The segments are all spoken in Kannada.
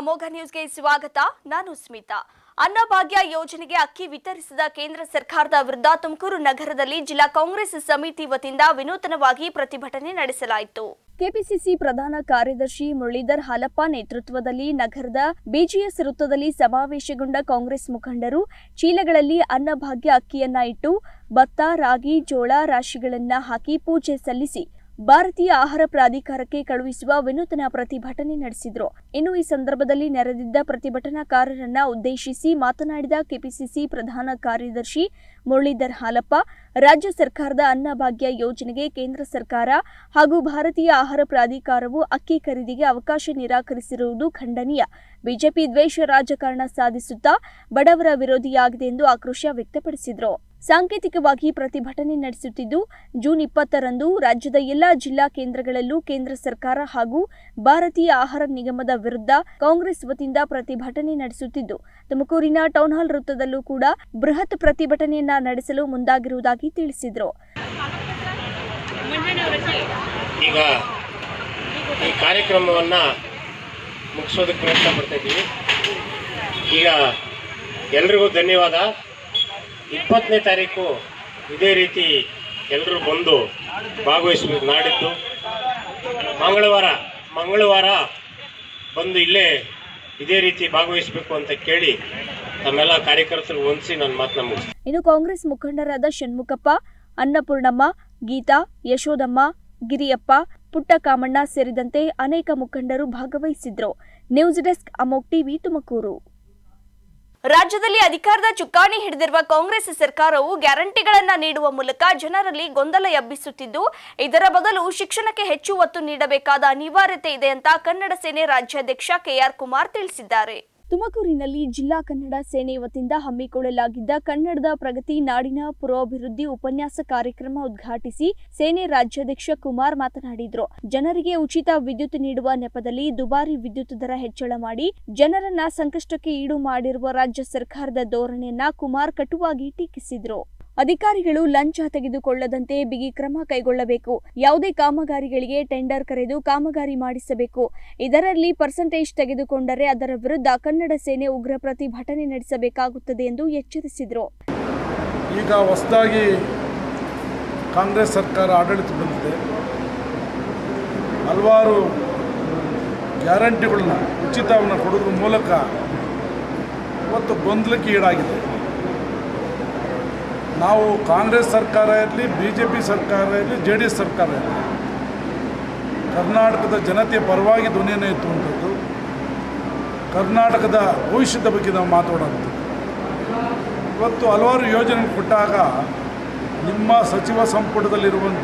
ಅಮೋಘ ನ್ಯೂಸ್ಗೆ ಸ್ವಾಗತ ನಾನು ಸ್ಮಿತಾ ಅನ್ನಭಾಗ್ಯ ಯೋಜನೆಗೆ ಅಕ್ಕಿ ವಿತರಿಸಿದ ಕೇಂದ್ರ ಸರ್ಕಾರದ ವಿರುದ್ಧ ತುಮಕೂರು ನಗರದಲ್ಲಿ ಜಿಲ್ಲಾ ಕಾಂಗ್ರೆಸ್ ಸಮಿತಿ ವತಿಯಿಂದ ವಿನೂತನವಾಗಿ ಪ್ರತಿಭಟನೆ ನಡೆಸಲಾಯಿತು ಕೆಪಿಸಿಸಿ ಪ್ರಧಾನ ಕಾರ್ಯದರ್ಶಿ ಮುರಳೀಧರ್ ಹಾಲಪ್ಪ ನೇತೃತ್ವದಲ್ಲಿ ನಗರದ ಬಿಜಿಎಸ್ ವೃತ್ತದಲ್ಲಿ ಸಮಾವೇಶಗೊಂಡ ಕಾಂಗ್ರೆಸ್ ಮುಖಂಡರು ಚೀಲಗಳಲ್ಲಿ ಅನ್ನಭಾಗ್ಯ ಅಕ್ಕಿಯನ್ನ ಇಟ್ಟು ಭತ್ತ ರಾಗಿ ಜೋಳ ರಾಶಿಗಳನ್ನ ಹಾಕಿ ಪೂಜೆ ಸಲ್ಲಿಸಿ ಭಾರತೀಯ ಆಹಾರ ಪ್ರಾಧಿಕಾರಕ್ಕೆ ಕಳುಹಿಸುವ ವಿನೂತನ ಪ್ರತಿಭಟನೆ ನಡೆಸಿದ್ರು ಇನ್ನು ಈ ಸಂದರ್ಭದಲ್ಲಿ ನೆರೆದಿದ್ದ ಪ್ರತಿಭಟನಾಕಾರರನ್ನ ಉದ್ದೇಶಿಸಿ ಮಾತನಾಡಿದ ಕೆಪಿಸಿಸಿ ಪ್ರಧಾನ ಕಾರ್ಯದರ್ಶಿ ಮುರಳೀಧರ್ ಹಾಲಪ್ಪ ರಾಜ್ಯ ಸರ್ಕಾರದ ಅನ್ನಭಾಗ್ಯ ಯೋಜನೆಗೆ ಕೇಂದ್ರ ಸರ್ಕಾರ ಹಾಗೂ ಭಾರತೀಯ ಆಹಾರ ಪ್ರಾಧಿಕಾರವು ಅಕ್ಕಿ ಖರೀದಿಗೆ ಅವಕಾಶ ನಿರಾಕರಿಸಿರುವುದು ಖಂಡನೀಯ ಬಿಜೆಪಿ ದ್ವೇಷ ರಾಜಕಾರಣ ಸಾಧಿಸುತ್ತಾ ಬಡವರ ವಿರೋಧಿಯಾಗಿದೆ ಎಂದು ಆಕ್ರೋಶ ವ್ಯಕ್ತಪಡಿಸಿದರು ಸಾಂಕೇತಿಕವಾಗಿ ಪ್ರತಿಭಟನೆ ನಡೆಸುತ್ತಿದ್ದು ಜೂನ್ ಇಪ್ಪತ್ತರಂದು ರಾಜ್ಯದ ಎಲ್ಲಾ ಜಿಲ್ಲಾ ಕೇಂದ್ರಗಳಲ್ಲೂ ಕೇಂದ್ರ ಸರ್ಕಾರ ಹಾಗೂ ಭಾರತೀಯ ಆಹಾರ ನಿಗಮದ ವಿರುದ್ಧ ಕಾಂಗ್ರೆಸ್ ವತಿಯಿಂದ ಪ್ರತಿಭಟನೆ ನಡೆಸುತ್ತಿದ್ದು ತುಮಕೂರಿನ ಟೌನ್ ಹಾಲ್ ವೃತ್ತದಲ್ಲೂ ಕೂಡ ಬೃಹತ್ ಪ್ರತಿಭಟನೆಯನ್ನ ನಡೆಸಲು ಮುಂದಾಗಿರುವುದಾಗಿ ತಿಳಿಸಿದರು ಈಗ ಈ ಕಾರ್ಯಕ್ರಮವನ್ನು ಮುಗಿಸೋದಕ್ಕೆ ಪ್ರಯತ್ನ ಪಡ್ತಾ ಇದ್ದೀವಿ ಈಗ ಎಲ್ರಿಗೂ ಧನ್ಯವಾದ ಇಪ್ಪತ್ತನೇ ತಾರೀಕು ಇದೇ ರೀತಿ ಎಲ್ಲರೂ ಬಂದು ಭಾಗವಹಿಸ್ಬೇಕು ನಾಡಿದ್ದು ಮಂಗಳವಾರ ಮಂಗಳವಾರ ಬಂದು ಇಲ್ಲೇ ಇದೇ ರೀತಿ ಭಾಗವಹಿಸಬೇಕು ಅಂತ ಕೇಳಿ ತಮ್ಮೆಲ್ಲ ಕಾರ್ಯಕರ್ತರು ಹೊಂದಿಸಿ ನನ್ನ ಮಾತನ್ನ ಮುಗಿಸ್ತೀನಿ ಇನ್ನು ಕಾಂಗ್ರೆಸ್ ಮುಖಂಡರಾದ ಷಣ್ಮುಖಪ್ಪ ಅನ್ನಪೂರ್ಣಮ್ಮ ಗೀತಾ ಯಶೋದಮ್ಮ ಗಿರಿಯಪ್ಪ ಪುಟ್ಟಕಾಮಣ್ಣ ಸೇರಿದಂತೆ ಅನೇಕ ಮುಖಂಡರು ಭಾಗವಹಿಸಿದ್ರು news desk Amogh TV Tumakuru ರಾಜ್ಯದಲ್ಲಿ ಅಧಿಕಾರದ ಚುಕ್ಕಾಣಿ ಹಿಡಿದಿರುವ ಕಾಂಗ್ರೆಸ್ ಸರ್ಕಾರವು ಗ್ಯಾರಂಟಿಗಳನ್ನ ನೀಡುವ ಮೂಲಕ ಜನರಲ್ಲಿ ಗೊಂದಲ ಎಬ್ಬಿಸುತ್ತಿದ್ದು ಇದರ ಬದಲು ಶಿಕ್ಷಣಕ್ಕೆ ಹೆಚ್ಚು ಒತ್ತು ನೀಡಬೇಕಾದ ಅನಿವಾರ್ಯತೆ ಇದೆ ಅಂತ ಕನ್ನಡ ಸೇನೆ ರಾಜ್ಯಾಧ್ಯಕ್ಷ ಕೆಆರ್ ಕುಮಾರ್ ತಿಳಿಸಿದ್ದಾರೆ ತುಮಕೂರಿನಲ್ಲಿ ಜಿಲ್ಲಾ ಕನ್ನಡ ಸೇನೆ ವತಿಯಿಂದ ಹಮ್ಮಿಕೊಳ್ಳಲಾಗಿದ್ದ ಕನ್ನಡದ ಪ್ರಗತಿ ನಾಡಿನ ಪುರೋಭಿವೃದ್ಧಿ ಉಪನ್ಯಾಸ ಕಾರ್ಯಕ್ರಮ ಉದ್ಘಾಟಿಸಿ ಸೇನೆ ರಾಜ್ಯಾಧ್ಯಕ್ಷ ಕುಮಾರ್ ಮಾತನಾಡಿದ್ರು ಜನರಿಗೆ ಉಚಿತ ವಿದ್ಯುತ್ ನೀಡುವ ನೆಪದಲ್ಲಿ ದುಬಾರಿ ವಿದ್ಯುತ್ ದರ ಹೆಚ್ಚಳ ಮಾಡಿ ಜನರನ್ನ ಸಂಕಷ್ಟಕ್ಕೆ ಈಡು ಮಾಡಿರುವ ರಾಜ್ಯ ಸರ್ಕಾರದ ಧೋರಣೆಯನ್ನ ಕುಮಾರ್ ಕಟುವಾಗಿ ಟೀಕಿಸಿದ್ರು ಅಧಿಕಾರಿಗಳು ಲಂಚ ತೆಗೆದುಕೊಳ್ಳದಂತೆ ಬಿಗಿ ಕ್ರಮ ಕೈಗೊಳ್ಳಬೇಕು ಯಾವುದೇ ಕಾಮಗಾರಿಗಳಿಗೆ ಟೆಂಡರ್ ಕರೆದು ಕಾಮಗಾರಿ ಮಾಡಿಸಬೇಕು ಇದರಲ್ಲಿ ಪರ್ಸೆಂಟೇಜ್ ತೆಗೆದುಕೊಂಡರೆ ಅದರ ವಿರುದ್ಧ ಕನ್ನಡ ಸೇನೆ ಉಗ್ರ ಪ್ರತಿಭಟನೆ ನಡೆಸಬೇಕಾಗುತ್ತದೆ ಎಂದು ಎಚ್ಚರಿಸಿದರು ಈಗ ಹೊಸದಾಗಿ ಕಾಂಗ್ರೆಸ್ ಸರ್ಕಾರ ಆಡಳಿತ ಬಂದಿದೆ ಹಲವಾರು ಗ್ಯಾರಂಟಿಗಳನ್ನ ಉಚಿತವನ್ನು ಕೊಡೋದ್ರ ಮೂಲಕ ಇವತ್ತು ಗೊಂದಲಕ್ಕೆ ಈಡಾಗಿದೆ ನಾವು ಕಾಂಗ್ರೆಸ್ ಸರ್ಕಾರ ಇರಲಿ ಬಿ ಜೆ ಪಿ ಸರ್ಕಾರ ಇರಲಿ ಜೆ ಡಿ ಎಸ್ ಸರ್ಕಾರ ಇರಲಿ ಕರ್ನಾಟಕದ ಜನತೆಯ ಪರವಾಗಿ ಧ್ವನಿಯನ್ನು ಎತ್ತುವಂಥದ್ದು ಕರ್ನಾಟಕದ ಭವಿಷ್ಯದ ಬಗ್ಗೆ ನಾವು ಮಾತಾಡೋಂಥದ್ದು ಇವತ್ತು ಹಲವಾರು ಯೋಜನೆ ಕೊಟ್ಟಾಗ ನಿಮ್ಮ ಸಚಿವ ಸಂಪುಟದಲ್ಲಿರುವಂಥ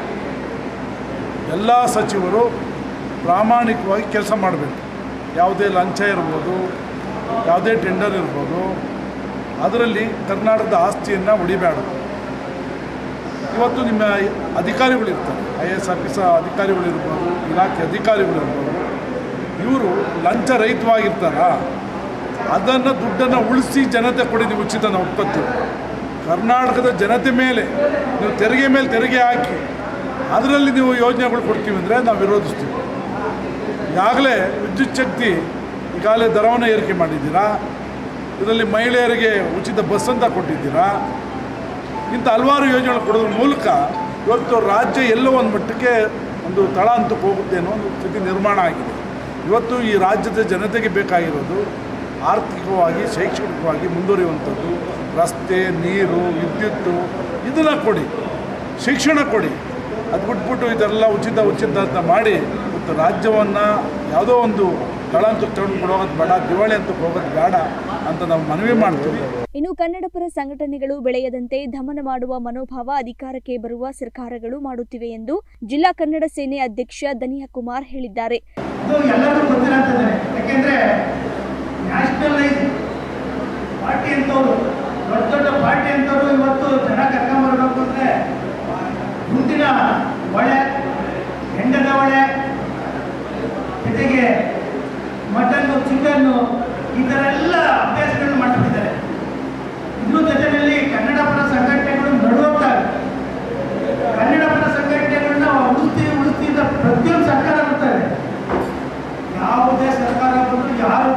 ಎಲ್ಲ ಸಚಿವರು ಪ್ರಾಮಾಣಿಕವಾಗಿ ಕೆಲಸ ಮಾಡಬೇಕು ಯಾವುದೇ ಲಂಚ ಇರ್ಬೋದು ಯಾವುದೇ ಟೆಂಡರ್ ಇರ್ಬೋದು ಅದರಲ್ಲಿ ಕರ್ನಾಟಕದ ಆಸ್ತಿಯನ್ನು ಉಳಿಬೇಡ ಇವತ್ತು ನಿಮ್ಮ ಅಧಿಕಾರಿಗಳಿರ್ತಾರೆ ಐ ಎ ಎಸ್ ಆಫೀಸರ್ ಅಧಿಕಾರಿಗಳಿರ್ಬೋದು ಇಲಾಖೆ ಅಧಿಕಾರಿಗಳಿರ್ಬೋದು ಇವರು ಲಂಚ ರಹಿತವಾಗಿರ್ತಾರ ಅದನ್ನು ದುಡ್ಡನ್ನು ಉಳಿಸಿ ಜನತೆ ಕೊಡಿ ನೀವು ಉಚಿತ ನಾವು ಒಪ್ಕೊತೀವಿ ಕರ್ನಾಟಕದ ಜನತೆ ಮೇಲೆ ನೀವು ತೆರಿಗೆ ಮೇಲೆ ತೆರಿಗೆ ಹಾಕಿ ಅದರಲ್ಲಿ ನೀವು ಯೋಜನೆಗಳು ಕೊಡ್ತೀವಿ ಅಂದರೆ ನಾವು ವಿರೋಧಿಸ್ತೀವಿ ಈಗಾಗಲೇ ವಿದ್ಯುತ್ ಶಕ್ತಿ ಈಗಾಗಲೇ ದರವನ್ನು ಏರಿಕೆ ಮಾಡಿದ್ದೀರಾ ಇದರಲ್ಲಿ ಮಹಿಳೆಯರಿಗೆ ಉಚಿತ ಬಸ್ ಅಂತ ಕೊಟ್ಟಿದ್ದೀರಾ ಇಂಥ ಹಲವಾರು ಯೋಜನೆಗಳು ಕೊಡೋದ್ರ ಮೂಲಕ ಇವತ್ತು ರಾಜ್ಯ ಎಲ್ಲೋ ಒಂದು ಮಟ್ಟಕ್ಕೆ ಒಂದು ತಳ ಹಂತಕ್ಕೆ ಹೋಗುತ್ತೆ ಅನ್ನೋ ಒಂದು ಸ್ಥಿತಿ ನಿರ್ಮಾಣ ಆಗಿದೆ ಇವತ್ತು ಈ ರಾಜ್ಯದ ಜನತೆಗೆ ಬೇಕಾಗಿರೋದು ಆರ್ಥಿಕವಾಗಿ ಶೈಕ್ಷಣಿಕವಾಗಿ ಮುಂದುವರಿಯುವಂಥದ್ದು ರಸ್ತೆ ನೀರು ವಿದ್ಯುತ್ತು ಇದನ್ನು ಕೊಡಿ ಶಿಕ್ಷಣ ಕೊಡಿ ಅದು ಬಿಟ್ಬಿಟ್ಟು ಇದೆಲ್ಲ ಉಚಿತ ಉಚಿತ ಅಂತ ಮಾಡಿ ಇವತ್ತು ರಾಜ್ಯವನ್ನು ಯಾವುದೋ ಒಂದು ತಳಂತಕ್ಕೆ ತಗೊಂಡು ಹೋಗೋದು ಬೇಡ ದಿವಾಳಿ ಅಂತ ಹೋಗೋದು ಬೇಡ ಅಂತ ನಾವು ಮನವಿ ಮಾಡ್ತೀವಿ ಇನ್ನು ಕನ್ನಡಪರ ಸಂಘಟನೆಗಳು ಬೆಳೆಯದಂತೆ ದಮನ ಮಾಡುವ ಮನೋಭಾವ ಅಧಿಕಾರಕ್ಕೆ ಬರುವ ಸರ್ಕಾರಗಳು ಮಾಡುತ್ತಿವೆ ಎಂದು ಜಿಲ್ಲಾ ಕನ್ನಡ ಸೇನೆ ಅಧ್ಯಕ್ಷ ದನಿಯಾ ಕುಮಾರ್ ಹೇಳಿದ್ದಾರೆ ಇದು ಎಲ್ಲರಿಗೂ ಗೊತ್ತಿರೋಂಥದ್ದೇ ಯಾಕೆಂದರೆ ನ್ಯಾಷನಲೈಸ್ ಪಾರ್ಟಿ ಅಂತವರು ದೊಡ್ಡ ದೊಡ್ಡ ಪಾರ್ಟಿ ಅಂತವರು ಇವತ್ತು ಜನ ಕರ್ಕೊಂಬರ್ಬೇಕು ಅಂದರೆ ಮುಂದಿನ ಒಳೆ ಹೆಂಡದ ಒಳೆ ಜೊತೆಗೆ ಮಟನ್ನು ಚಿಕನ್ನು ಈ ಥರ ಎಲ್ಲ ಅಭ್ಯಾಸಗಳನ್ನು ಮಾಡ್ತಿದ್ದಾರೆ ಇದ್ರ ಜೊತೆಯಲ್ಲಿ ಕನ್ನಡ ಪರ ಸಂಘಟನೆಗಳು ನಡುವಂತಾರೆ ಕನ್ನಡ ಪರ ಸಂಘಟನೆಗಳನ್ನ ಉಳಿಸ್ತೀವಿ ಉಳಿಸ್ತೀವಿ ಅಂತ ಪ್ರತಿಯೊಂದು ಸರ್ಕಾರ ಬರ್ತಾರೆ ಯಾವುದೇ ಸರ್ಕಾರ ಬಂದರೂ ಯಾರು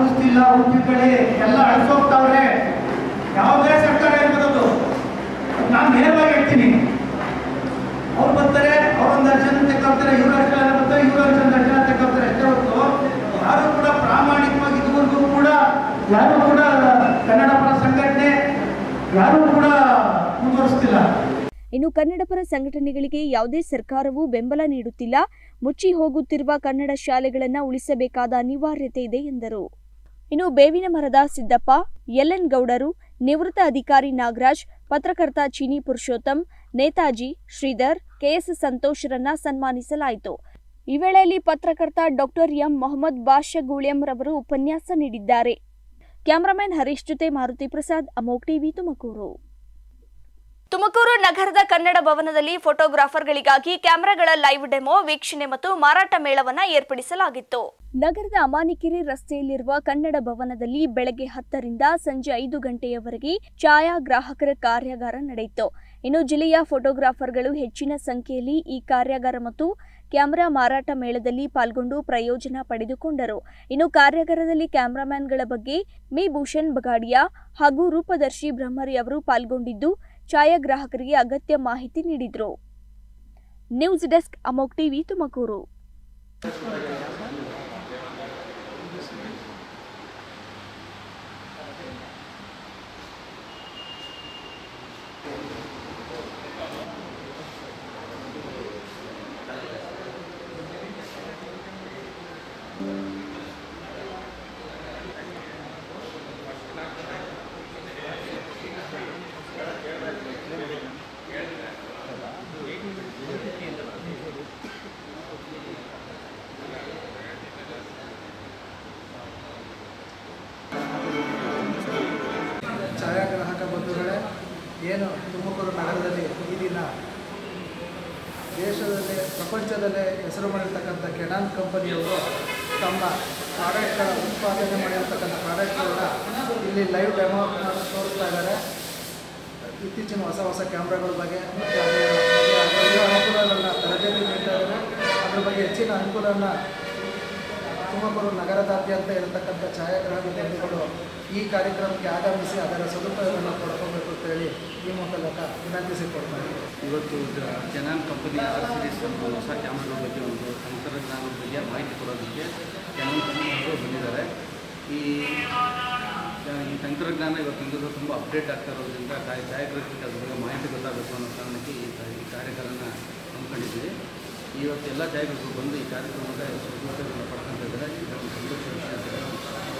ಯಾರೂ ಕೂಡ ಮುಂದುವರಿಸ್ತಿಲ್ಲ ಇನ್ನು ಕನ್ನಡಪರ ಸಂಘಟನೆಗಳಿಗೆ ಯಾವುದೇ ಸರ್ಕಾರವೂ ಬೆಂಬಲ ನೀಡುತ್ತಿಲ್ಲ ಮುಚ್ಚಿ ಹೋಗುತ್ತಿರುವ ಕನ್ನಡ ಶಾಲೆಗಳನ್ನು ಉಳಿಸಬೇಕಾದ ಅನಿವಾರ್ಯತೆ ಇದೆ ಎಂದರು ಇನ್ನು ಬೇವಿನ ಮರದ ಸಿದ್ದಪ್ಪ ಎಲ್ಎನ್ ಗೌಡರು ನಿವೃತ್ತ ಅಧಿಕಾರಿ ನಾಗರಾಜ್ ಪತ್ರಕರ್ತ ಚಿನಿ ಪುರುಷೋತ್ತಮ್ ನೇತಾಜಿ ಶ್ರೀಧರ್ ಕೆಎಸ್ ಸಂತೋಷ್ರನ್ನ ಸನ್ಮಾನಿಸಲಾಯಿತು ಈ ವೇಳೆಯಲ್ಲಿ ಪತ್ರಕರ್ತ ಡಾಕ್ಟರ್ ಎಂ ಮೊಹಮ್ಮದ್ ಬಾಷಗೂಳ್ಯಂ ರವರು ಉಪನ್ಯಾಸ ನೀಡಿದ್ದಾರೆ ಕ್ಯಾಮರಾಮನ್ ಹರೀಶ್ ಜೊತೆ ಮಾರುತಿ ಪ್ರಸಾದ್ ಅಮೋಕ್ ಟಿವಿ ತುಮಕೂರು ತುಮಕೂರು ನಗರದ ಕನ್ನಡ ಭವನದಲ್ಲಿ ಫೋಟೋಗ್ರಾಫರ್ಗಳಿಗಾಗಿ ಕ್ಯಾಮೆರಾಗಳ ಲೈವ್ ಡೆಮೋ ವೀಕ್ಷಣೆ ಮತ್ತು ಮಾರಾಟ ಮೇಳವನ್ನ ಏರ್ಪಡಿಸಲಾಗಿತ್ತು ನಗರದ ಅಮಾನಿಕೆರೆ ರಸ್ತೆಯಲ್ಲಿರುವ ಕನ್ನಡ ಭವನದಲ್ಲಿ ಬೆಳಗ್ಗೆ ಹತ್ತರಿಂದ ಸಂಜೆ ಐದು ಗಂಟೆಯವರೆಗೆ ಛಾಯಾಗ್ರಾಹಕರ ಕಾರ್ಯಾಗಾರ ನಡೆಯಿತು ಇನ್ನು ಜಿಲ್ಲೆಯ ಫೋಟೋಗ್ರಾಫರ್ಗಳು ಹೆಚ್ಚಿನ ಸಂಖ್ಯೆಯಲ್ಲಿ ಈ ಕಾರ್ಯಾಗಾರ ಮತ್ತು ಕ್ಯಾಮೆರಾ ಮಾರಾಟ ಮೇಳದಲ್ಲಿ ಪಾಲ್ಗೊಂಡು ಪ್ರಯೋಜನ ಪಡೆದುಕೊಂಡರು ಇನ್ನು ಕಾರ್ಯಾಗಾರದಲ್ಲಿ ಕ್ಯಾಮೆರಾಮ್ಯಾನ್ಗಳ ಬಗ್ಗೆ ಮಿ ಭೂಷಣ್ ಬಗಾಡಿಯಾ ಹಾಗೂ ರೂಪದರ್ಶಿ ಬ್ರಹ್ಮರಿ ಅವರು ಪಾಲ್ಗೊಂಡಿದ್ದು ಛಾಯಾಗ್ರಾಹಕರಿಗೆ ಅಗತ್ಯ ಮಾಹಿತಿ ನೀಡಿದರು news desk Amogh TV Tumakuru ಛಾಯಾಗ್ರಾಹಕ ಬಂಧುಗಳೇ ಏನು ತುಮಕೂರು ನಗರದಲ್ಲಿ ಈ ದಿನ ದೇಶದಲ್ಲೇ ಪ್ರಪಂಚದಲ್ಲೇ ಹೆಸರು ಮಾಡಿರ್ತಕ್ಕಂಥ ಕೆಡಾನ್ ಕಂಪನಿಯವರು ತಮ್ಮ ಪ್ರಾಡಕ್ಟ್ಗಳ ಉತ್ಪಾದನೆ ಮಾಡಿರ್ತಕ್ಕಂಥ ಪ್ರಾಡಕ್ಟ್ಗಳನ್ನ ಇಲ್ಲಿ ಲೈವ್ ಡೆಮೋ ತೋರಿಸ್ತಾ ಇದ್ದಾರೆ ಇತ್ತೀಚಿನ ಹೊಸ ಹೊಸ ಕ್ಯಾಮ್ರಾಗಳ ಬಗ್ಗೆ ಮತ್ತು ಅದರ ಬಗ್ಗೆ ಅನುಕೂಲಗಳನ್ನ ತರಬೇತಿ ನೀಡ್ತಾ ಇದ್ದಾರೆ ಅದ್ರ ಬಗ್ಗೆ ಹೆಚ್ಚಿನ ಅನುಕೂಲವನ್ನು ತುಮಕೂರು ನಗರದಾದ್ಯಂತ ಇರತಕ್ಕಂಥ ಛಾಯಾಗ್ರಾಹಕ ಬಂಧುಗಳು ಈ ಕಾರ್ಯಕ್ರಮಕ್ಕೆ ಆಗಮಿಸಿ ಅದರ ಸದುಪಯೋಗವನ್ನು ಪಡ್ಕೋಬೇಕು ಅಂತೇಳಿ ಈ ಮೂಲಕ ವಿನಂತಿಸಿಕೊಡ್ತಾರೆ ಇವತ್ತು ಜನಾನ್ ಕಂಪನಿ ಆರ್ ಸಿರೀಸ್ ಒಂದು ಹೊಸ ಕ್ಯಾಮ್ರಾಗಳ ಬಗ್ಗೆ ಒಂದು ತಂತ್ರಜ್ಞಾನದ ಬಗ್ಗೆ ಮಾಹಿತಿ ಕೊಡೋದಕ್ಕೆ ಜನಾನ್ ಕಂಪನಿಯವರು ಬಂದಿದ್ದಾರೆ ಈ ಈ ತಂತ್ರಜ್ಞಾನ ಇವತ್ತಿನ ದಿವಸ ತುಂಬ ಅಪ್ಡೇಟ್ ಆಗ್ತಾ ಇರೋದ್ರಿಂದ ಛಾಯ್ ಛಾಯಾಗ್ರಹಕ್ಕೆ ಅದ್ರ ಬಗ್ಗೆ ಮಾಹಿತಿ ಗೊತ್ತಾಗಬೇಕು ಅನ್ನೋ ಕಾರಣಕ್ಕೆ ಈ ಕ- ಈ ಕಾರ್ಯಕ್ರಮನ ಹಮ್ಮಿಕೊಂಡಿದ್ದೀವಿ ಇವತ್ತು ಎಲ್ಲ ಛಾಯಾಗ್ರಹರು ಬಂದು ಈ ಕಾರ್ಯಕ್ರಮದ ಸದುಪಯೋಗವನ್ನು ಪಡ್ಕೊತಾ ಇದ್ದಾರೆ ಇದೊಂದು ಸಂತೋಷ ವಿಷಯ ಅಂತ ಹೇಳೋದು